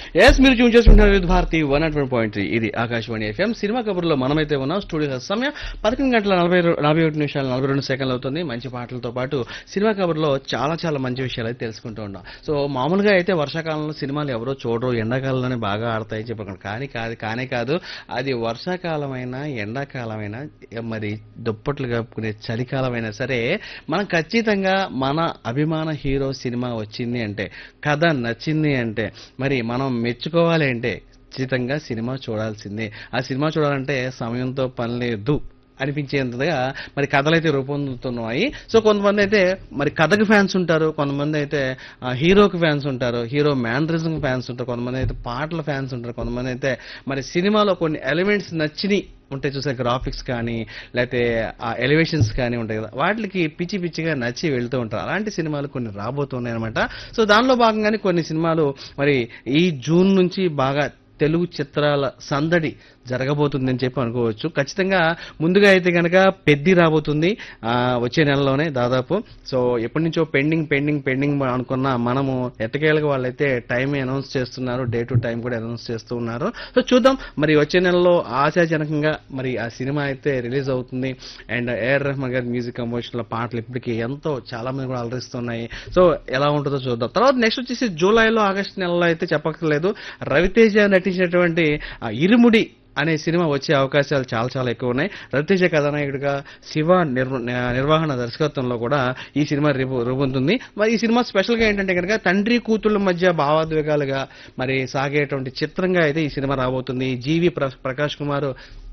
yes మీరు tune చేసుకుంటున్నారు with Bharati one naught one point three ఇది ఆకాశవాణి ఎఫ్ఎం సినిమా కబుర్లో మనమైతే ఉన్నాం స్టూడియో సమయం పదకొండు గంటల నలభై రో- నలభై ఒకటి నిమిషాలు నలభై రెండు సెకండ్లు అవుతుంది మంచి పాటలతో పాటు సినిమా కబుర్లో చాలా చాలా మంచి విషయాలు అయితే తెలుసుకుంటూ ఉన్నాం సో మామూలుగా అయితే వర్షాకాలంలో సినిమాలు ఎవరో చూడరు ఎండాకాలంలోనే బాగా ఆడతాయి చెప్పకుండా కానీ కాదు కానే కాదు అది వర్షాకాలమైనా ఎండాకాలమైనా మరి దుప్పట్లు కప్పుకునే చలికాలమైనా సరే మనం ఖచ్చితంగా మన అభిమాన హీరో సినిమా వచ్చింది అంటే కథ నచ్చింది అంటే మరి మనం మెచ్చుకోవాలి అంటే ఖచ్చితంగా సినిమా చూడాల్సిందే ఆ సినిమా చూడాలంటే సమయంతో పని లేదు అనిపించేంతగా మరి కథలు అయితే రూపొందుతున్నాయి సో కొంతమంది అయితే మరి కథకు ఫ్యాన్స్ ఉంటారు కొంతమంది అయితే ఆ, హీరోకి ఫ్యాన్స్ ఉంటారు హీరో మ్యానరిజం ఫ్యాన్స్ ఉంటారు కొంతమంది అయితే పాటల ఫ్యాన్స్ ఉంటారు కొంతమంది అయితే మరి సినిమాలో కొన్ని ఎలిమెంట్స్ నచ్చిని ఉంటాయి చూసే గ్రాఫిక్స్ కానీ లేకపోతే ఆ ఎలివేషన్స్ కానీ ఉంటాయి కదా వాటికి పిచ్చి పిచ్చిగా నచ్చి వెళ్తూ ఉంటారు అలాంటి సినిమాలు కొన్ని రాబోతున్నాయి అనమాట సో దానిలో భాగంగానే కొన్ని సినిమాలు మరి ఈ జూన్ నుంచి బాగా తెలుగు చిత్రాల సందడి జరగబోతుందని చెప్పి అనుకోవచ్చు ఖచ్చితంగా ముందుగా అయితే కనుక పెద్ది రాబోతుంది ఆ, వచ్చే నెలలోనే దాదాపు సో ఎప్పటి నుంచో పెండింగ్ పెండింగ్ పెండింగ్ అనుకున్న మనము ఎట్టకేలకు వాళ్ళైతే టైం అనౌన్స్ చేస్తున్నారు డే టు టైం కూడా అనౌన్స్ చేస్తూ ఉన్నారు సో చూద్దాం మరి వచ్చే నెలలో ఆశాజనకంగా మరి ఆ సినిమా అయితే రిలీజ్ అవుతుంది అండ్ ఏఆర్ రెహమాన్ గారి మ్యూజిక్ కంపోజిషన్ లో పాటలు ఇప్పటికీ ఎంతో చాలా మంది కూడా అలరిస్తున్నాయి సో ఎలా ఉంటుందో చూద్దాం తర్వాత నెక్స్ట్ వచ్చేసి జూలైలో ఆగస్ట్ నెలలో అయితే చెప్పక్కర్లేదు రవితేజ నటించినటువంటి ఆ ఇరుముడి అనే సినిమా వచ్చే అవకాశాలు చాలా చాలా ఎక్కువ ఉన్నాయి రవితేజ కథానాయకుడిగా శివ నిర్వ- నిర్వహణ దర్శకత్వంలో కూడా ఈ సినిమా రూపు- రూపొందుతుంది మరి ఈ సినిమా స్పెషల్ గా ఏంటంటే కనుక తండ్రి కూతుళ్ళ మధ్య భావోద్వేగాలుగా మరి సాగేటువంటి చిత్రంగా అయితే ఈ సినిమా రాబోతుంది జీవి ప్ర- ప్రకాష్ కుమార్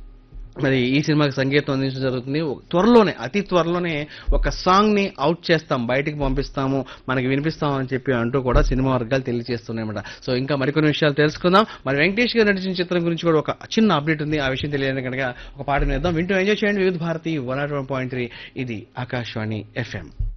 మరి ఈ సినిమాకి సంగీతం అందించడం జరుగుతుంది త్వరలోనే అతి త్వరలోనే ఒక సాంగ్ ని అవుట్ చేస్తాం బయటికి పంపిస్తాము మనకి వినిపిస్తాం అని చెప్పి అంటూ కూడా సినిమా వర్గాలు తెలియజేస్తున్నాయన్నమాట సో ఇంకా మరికొన్ని విషయాలు తెలుసుకుందాం మరి వెంకటేష్ గారు నటించిన చిత్రం గురించి కూడా ఒక చిన్న అప్డేట్ ఉంది ఆ విషయం తెలియదు కనుక ఒక పాట వినేద్దాం వింటూ ఎంజాయ్ చేయండి Vividh Bharati one naught one point three ఇది ఆకాశవాణి ఎఫ్ఎం